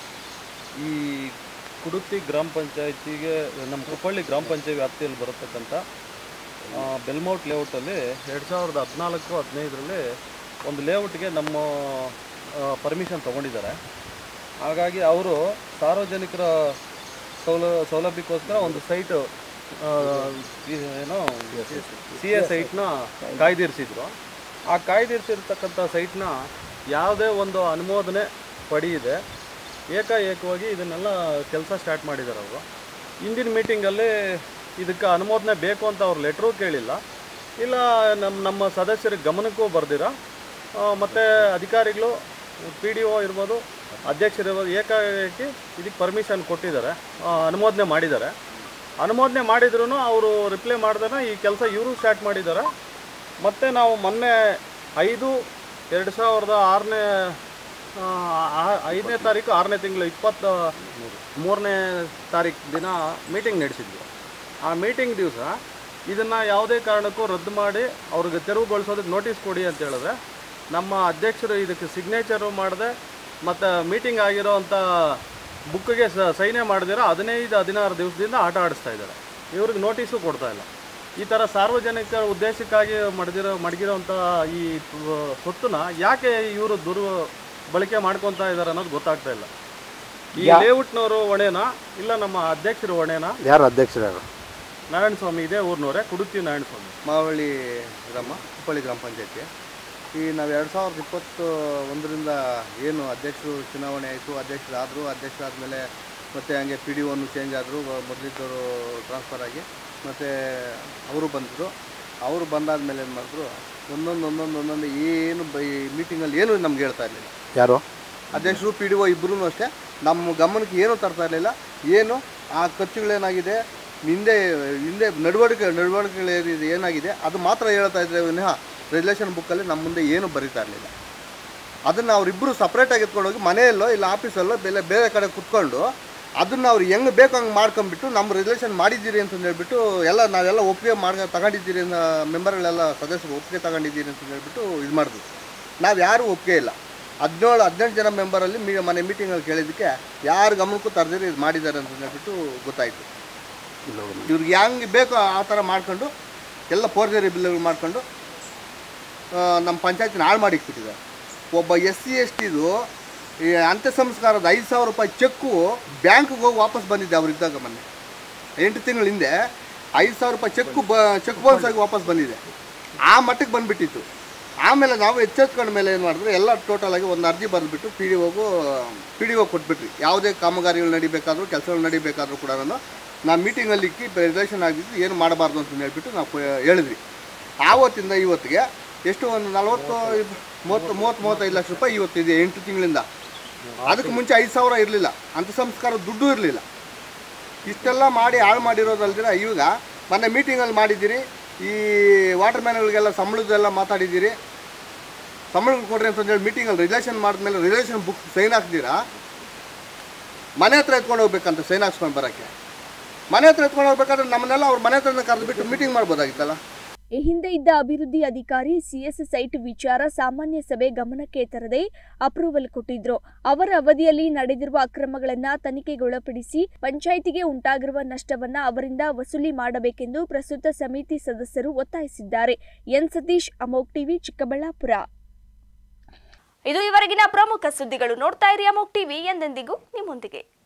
ಈ ಕುಡುತಿ ಗ್ರಾಮ ಪಂಚಾಯಿತಿಗೆ ನಮ್ಮ ಕುಪ್ಪಳ್ಳಿ ಗ್ರಾಮ ಪಂಚಾಯತ್ ವ್ಯಾಪ್ತಿಯಲ್ಲಿ ಬರತಕ್ಕಂಥ ಆ, ಬೆಲ್ಮೌಟ್ ಲೇಔಟಲ್ಲಿ ಎರಡು ಸಾವಿರದ ಹದಿನಾಲ್ಕು ಹದಿನೈದರಲ್ಲಿ ಒಂದು ಲೇಔಟ್ಗೆ ನಮ್ಮ ಪರ್ಮಿಷನ್ ತೊಗೊಂಡಿದ್ದಾರೆ ಹಾಗಾಗಿ ಅವರು ಸಾರ್ವಜನಿಕರ ಸೌಲ ಸೌಲಭ್ಯಕ್ಕೋಸ್ಕರ ಒಂದು ಸೈಟು ಏನೋ ಸಿ ಎ ಸೈಟ್ನ ಕಾಯ್ದಿರಿಸಿದ್ರು ಆ ಕಾಯ್ದಿರಿಸಿರ್ತಕ್ಕಂಥ ಸೈಟ್ನ ಯಾವುದೇ ಒಂದು ಅನುಮೋದನೆ ಪಡೆಯದೆ ಏಕಾಏಕವಾಗಿ ಇದನ್ನೆಲ್ಲ ಕೆಲಸ ಸ್ಟಾರ್ಟ್ ಮಾಡಿದ್ದಾರೆ ಅವರು ಇಂದಿನ ಮೀಟಿಂಗಲ್ಲಿ ಇದಕ್ಕೆ ಅನುಮೋದನೆ ಬೇಕು ಅಂತ ಅವ್ರು ಲೆಟ್ರೂ ಕೇಳಿಲ್ಲ ಇಲ್ಲ ನಮ್ಮ ನಮ್ಮ ಸದಸ್ಯರ ಗಮನಕ್ಕೂ ಬರ್ದಿರ ಮತ್ತು ಅಧಿಕಾರಿಗಳು ಪಿ ಡಿ ಒ ಇರ್ಬೋದು ಅಧ್ಯಕ್ಷರು ಇರ್ಬೋದು ಏಕಾಏಕಿ ಇದಕ್ಕೆ ಪರ್ಮಿಷನ್ ಕೊಟ್ಟಿದ್ದಾರೆ ಆ, ಅನುಮೋದನೆ ಮಾಡಿದ್ದಾರೆ ಅನುಮೋದನೆ ಮಾಡಿದ್ರು ಅವರು ರಿಪ್ಲೈ ಮಾಡ್ದೇ ಈ ಕೆಲಸ ಇವರು ಸ್ಟಾರ್ಟ್ ಮಾಡಿದ್ದಾರೆ ಮತ್ತು ನಾವು ಮೊನ್ನೆ ಐದು ಎರಡು ಸಾವಿರದ ಆರನೇ ಐದನೇ ತಾರೀಕು ಆರನೇ ತಿಂಗಳು ಇಪ್ಪತ್ತ ಮೂರನೇ ತಾರೀಕು ದಿನ ಮೀಟಿಂಗ್ ನಡೆಸಿದ್ವಿ ಆ ಮೀಟಿಂಗ್ ದಿವಸ ಇದನ್ನು ಯಾವುದೇ ಕಾರಣಕ್ಕೂ ರದ್ದು ಮಾಡಿ ಅವ್ರಿಗೆ ತೆರವುಗೊಳಿಸೋದಕ್ಕೆ ನೋಟಿಸ್ ಕೊಡಿ ಅಂತ ಹೇಳಿದ್ರೆ ನಮ್ಮ ಅಧ್ಯಕ್ಷರು ಇದಕ್ಕೆ ಸಿಗ್ನೇಚರು ಮಾಡಿದೆ ಮತ್ತು ಮೀಟಿಂಗ್ ಆಗಿರೋ ಅಂಥ ಬುಕ್ಗೆ ಸ ಸೈನೇ ಮಾಡ್ದಿರೋ ಹದಿನೈದು ಹದಿನಾರು ದಿವಸದಿಂದ ಆಟ ಆಡಿಸ್ತಾ ಇದ್ದಾರೆ ಇವ್ರಿಗೆ ನೋಟಿಸು ಕೊಡ್ತಾ ಇಲ್ಲ ಈ ಥರ ಸಾರ್ವಜನಿಕ ಉದ್ದೇಶಕ್ಕಾಗಿ ಮಡದಿರೋ ಮಡಗಿರೋಂಥ ಈ ಪ- ಸ್ವತ್ತನ್ನ ಯಾಕೆ ಇವರು ದುರ್ ಬಳಕೆ ಮಾಡ್ಕೊತಾ ಇದ್ದಾರೆ ಅನ್ನೋದು ಗೊತ್ತಾಗ್ತಾ ಇಲ್ಲ ಈ ಯಾ- ಲೇಔಟ್ನವರು ಹೊಣೆನಾ ಇಲ್ಲ ನಮ್ಮ ಅಧ್ಯಕ್ಷರು ಹೊಣೆನಾ ಯಾರು ಅಧ್ಯಕ್ಷರು ಯಾರು ನಾರಾಯಣ ಸ್ವಾಮಿ ಇದೆ ಊರ್ನವರೇ ಕುಡುತಿ ನಾರಾಯಣ ಸ್ವಾಮಿ ಮಾವಳ್ಳಿ ಗ್ರಾಮ ಹುಬ್ಬಳ್ಳಿ ಗ್ರಾಮ ಪಂಚಾಯತಿ ಈ ನಾವು ಎರಡು ಸಾವಿರದ ಇಪ್ಪತ್ತು ಒಂದರಿಂದ ಏನು ಅಧ್ಯಕ್ಷರು ಚುನಾವಣೆ ಆಯಿತು ಅಧ್ಯಕ್ಷರಾದರು ಅಧ್ಯಕ್ಷರಾದಮೇಲೆ ಮತ್ತು ಹಂಗೆ ಪಿ ಡಿ ಒನ್ನು ಚೇಂಜ್ ಆದರು ಮೊದಲಿದ್ದವರು ಟ್ರಾನ್ಸ್ಫರ್ ಆಗಿ ಮತ್ತು ಅವರು ಬಂದರು ಅವರು ಬಂದಾದ್ಮೇಲೆ ಏನು ಮಾಡಿದ್ರು ಒಂದೊಂದು ಒಂದೊಂದು ಒಂದೊಂದು ಏನು ಬ ಈ ಮೀಟಿಂಗಲ್ಲಿ ಏನು ನಮ್ಗೆ ಹೇಳ್ತಾ ಇರಲಿಲ್ಲ ಯಾರು ಅಧ್ಯಕ್ಷರು ಪಿ ಡಿ ಒ ಇಬ್ಬರೂ ಅಷ್ಟೇ ನಮ್ಮ ಗಮನಕ್ಕೆ ಏನೂ ತರ್ತಾ ಇರಲಿಲ್ಲ ಏನು ಆ ಖರ್ಚುಗಳೇನಾಗಿದೆ ಹಿಂದೆ ಹಿಂದೆ ನಡವಳಿಕೆ ನಡವಳಿಕೆಗಳು ಏನಿದೆ ಏನಾಗಿದೆ ಅದು ಮಾತ್ರ ಹೇಳ್ತಾ ಇದ್ರೆ ವಿನಃ ರಿಲೇಷನ್ ಬುಕ್ಕಲ್ಲಿ ನಮ್ಮ ಮುಂದೆ ಏನು ಬರೀತಾ ಇರಲಿಲ್ಲ ಅದನ್ನು ಅವರಿಬ್ಬರು ಸಪ್ರೇಟಾಗಿ ಎತ್ಕೊಂಡೋಗಿ ಮನೆಯಲ್ಲೋ ಇಲ್ಲ ಆಫೀಸಲ್ಲೋ ಬೇರೆ ಬೇರೆ ಕಡೆ ಕುತ್ಕೊಂಡು ಅದನ್ನು ಅವ್ರು ಹೆಂಗೆ ಬೇಕು ಹಂಗೆ ಮಾಡ್ಕೊಂಬಿಟ್ಟು ನಮ್ಮ ರಿಲೇಷನ್ ಮಾಡಿದ್ದೀರಿ ಅಂತ ಹೇಳ್ಬಿಟ್ಟು ಎಲ್ಲ ನಾವೆಲ್ಲ ಒಪ್ಪಿಗೆ ಮಾಡ್ಕೊ ತಗೊಂಡಿದ್ದೀರಿ ಅಂತ ಮೆಂಬರ್ಗಳೆಲ್ಲ ಸದಸ್ಯರು ಒಪ್ಪಿಗೆ ತಗೊಂಡಿದ್ದೀರಿ ಅಂತ ಹೇಳ್ಬಿಟ್ಟು ಇದು ಮಾಡಿದ್ವಿ ನಾವು ಯಾರೂ ಒಪ್ಪಿಗೆ ಇಲ್ಲ ಹದಿನೇಳು ಹದಿನೆಂಟು ಜನ ಮೆಂಬರಲ್ಲಿ ಮೀ ಮನೆ ಮೀಟಿಂಗಲ್ಲಿ ಕೇಳಿದ್ದಕ್ಕೆ ಯಾರು ಗಮನಕ್ಕೂ ತರದಿರಿ ಇದು ಮಾಡಿದ್ದಾರೆ ಅಂತ ಹೇಳ್ಬಿಟ್ಟು ಗೊತ್ತಾಯಿತು ಇವ್ರಿಗೆ ಹೆಂಗೆ ಬೇಕೋ ಆ ಥರ ಮಾಡ್ಕೊಂಡು ಎಲ್ಲ ಫೋರ್ಜರಿ ಬಿಲ್ಗಳು ಮಾಡ್ಕೊಂಡು ಆ, ನಮ್ಮ ಪಂಚಾಯತಿನ ಹಾಳು ಮಾಡಿ ಇಟ್ಬಿಟ್ಟಿದ್ದಾರೆ ಒಬ್ಬ ಎಸ್ ಸಿ ಎಸ್ ಟಿದು ಈ ಅಂತ್ಯ ಸಂಸ್ಕಾರದ ಐದು ಸಾವಿರ ರೂಪಾಯಿ ಚೆಕ್ಕು ಬ್ಯಾಂಕ್ಗೆ ಹೋಗಿ ವಾಪಸ್ ಬಂದಿದ್ದೆ ಅವ್ರಿದ್ದಾಗ ಮೊನ್ನೆ ಎಂಟು ತಿಂಗಳ ಹಿಂದೆ ಐದು ಸಾವಿರ ರೂಪಾಯಿ ಚೆಕ್ಕು ಬ ಚೆಕ್ ಬೌನ್ಸ್ ಆಗಿ ವಾಪಸ್ ಬಂದಿದೆ ಆ ಮಟ್ಟಕ್ಕೆ ಬಂದುಬಿಟ್ಟಿತ್ತು ಆಮೇಲೆ ನಾವು ಎಚ್ಚೆತ್ಕೊಂಡ ಮೇಲೆ ಏನು ಮಾಡಿದ್ರು ಎಲ್ಲ ಟೋಟಲ್ ಆಗಿ ಒಂದು ಅರ್ಜಿ ಬರೆದ್ಬಿಟ್ಟು ಪಿ ಡಿ ಒಗೂ ಪಿ ಡಿ ಒ ಕೊಟ್ಬಿಟ್ರಿ ಯಾವುದೇ ಕಾಮಗಾರಿಗಳು ನಡಿಬೇಕಾದ್ರೂ ಕೆಲಸಗಳು ನಡಿಬೇಕಾದ್ರೂ ಕೂಡ ನಾವು ಮೀಟಿಂಗಲ್ಲಿ ಇಕ್ಕಿ ರಿಲೇಷನ್ ಆಗಿದ್ದು ಏನು ಮಾಡಬಾರ್ದು ಅಂತ ಹೇಳ್ಬಿಟ್ಟು ನಾವು ಪ- ಹೇಳಿದ್ವಿ ಆವತ್ತಿಂದ ಇವತ್ತಿಗೆ ಎಷ್ಟು ಒಂದು ನಲವತ್ತು ಇಪ್- ಮೂವತ್ತು ಮೂವತ್ತು ಮೂವತ್ತೈದು ಲಕ್ಷ ರೂಪಾಯಿ ಇವತ್ತಿದೆ ಎಂಟು ತಿಂಗಳಿಂದ ಅದಕ್ಕೆ ಮುಂಚೆ ಐದು ಸಾವಿರ ಇರಲಿಲ್ಲ ಅಂಥ ಸಂಸ್ಕಾರ ದುಡ್ಡು ಇರಲಿಲ್ಲ ಇಷ್ಟೆಲ್ಲ ಮಾಡಿ ಹಾಳು ಮಾಡಿರೋದಲ್ದಿರ ಇವಾಗ ಮೊನ್ನೆ ಮೀಟಿಂಗಲ್ಲಿ ಮಾಡಿದ್ದೀರಿ ಈ ವಾಟರ್ ಮ್ಯಾನ್ಗಳಿಗೆಲ್ಲ ಸಂಬಳದೆಲ್ಲ ಮಾತಾಡಿದ್ದೀರಿ ಸಂಬಳ ಕೊಡ್ರಿ ಅಂತ ಹೇಳಿ ಮೀಟಿಂಗಲ್ಲಿ ರಿಲೇಷನ್ ಮಾಡಿದ್ಮೇಲೆ ರಿಲೇಷನ್ ಬುಕ್ ಸೈನ್ ಹಾಕ್ತೀರಾ ಮನೆ ಹತ್ರ ಎತ್ಕೊಂಡು ಹೋಗ್ಬೇಕಂತ ಸೈನ್ ಹಾಕ್ಸ್ಕೊಂಡು ಬರೋಕ್ಕೆ ಮನೆ ಹತ್ರ ಎತ್ಕೊಂಡು ಹೋಗ್ಬೇಕಾದ್ರೆ ನಮ್ಮನ್ನೆಲ್ಲ ಅವ್ರ ಮನೆ ಹತ್ರನೇ ಕರೆದುಬಿಟ್ಟು ಮೀಟಿಂಗ್ ಮಾಡ್ಬೋದಾಗಿತ್ತಲ್ಲ ಈ ಹಿಂದೆ ಇದ್ದ ಅಭಿವೃದ್ಧಿ ಅಧಿಕಾರಿ ಸಿಎಸ್ ಸೈಟ್ ವಿಚಾರ ಸಾಮಾನ್ಯ ಸಭೆ ಗಮನಕ್ಕೆ ತರದೆ ಅಪ್ರೂವಲ್ ಕೊಟ್ಟಿದ್ರು ಅವರ ಅವಧಿಯಲ್ಲಿ ನಡೆದಿರುವ ಅಕ್ರಮಗಳನ್ನ ತನಿಖೆಗೊಳಪಡಿಸಿ ಪಂಚಾಯಿತಿಗೆ ಉಂಟಾಗಿರುವ ನಷ್ಟವನ್ನ ಅವರಿಂದ ವಸೂಲಿ ಮಾಡಬೇಕೆಂದು ಪ್ರಸ್ತುತ ಸಮಿತಿ ಸದಸ್ಯರು ಒತ್ತಾಯಿಸಿದ್ದಾರೆ ಎನ್ ಸತೀಶ್ ಅಮೋಕ್ ಟಿವಿ ಚಿಕ್ಕಬಳ್ಳಾಪುರ ಇದು ಇವರೆಗಿನ ಪ್ರಮುಖ ಸುದ್ದಿಗಳು ನೋಡ್ತಾ ಇರಿ ಅಮೋಕ್ ಟಿವಿ ಎಂದೆಂದಿಗೂ ನಿಮ್ಮೊಂದಿಗೆ